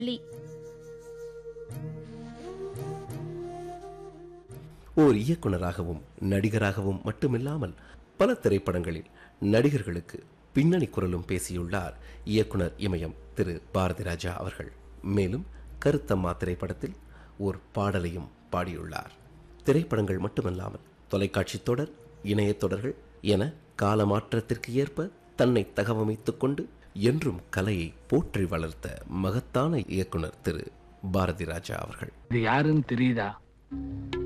லீ ஓர் இயக்குனராகவும் நடிகராகவும் மட்டுமில்லாமல் பல திரைப்படங்களில் நடிகர்களுக்கு பின்னணி குரலும் பேசியுள்ளார் இயக்குனர் இமயம் திரு பாரதி ராஜா அவர்கள் மேலும் கருத்தம்மா திரைப்படத்தில் ஒரு பாடலையும் பாடியுள்ளார் திரைப்படங்கள் மட்டுமல்லாமல் தொலைக்காட்சி தொடர் இணையத் தொடர்கள் என காலமாற்றத்திற்கு ஏற்ப தன்னை தகவமைத்துக் கொண்டு என்றும் கலையை போற்றி வளர்த்த மகத்தான இயக்குனர் திரு பாரதி ராஜா அவர்கள் இது யாருன்னு தெரியுதா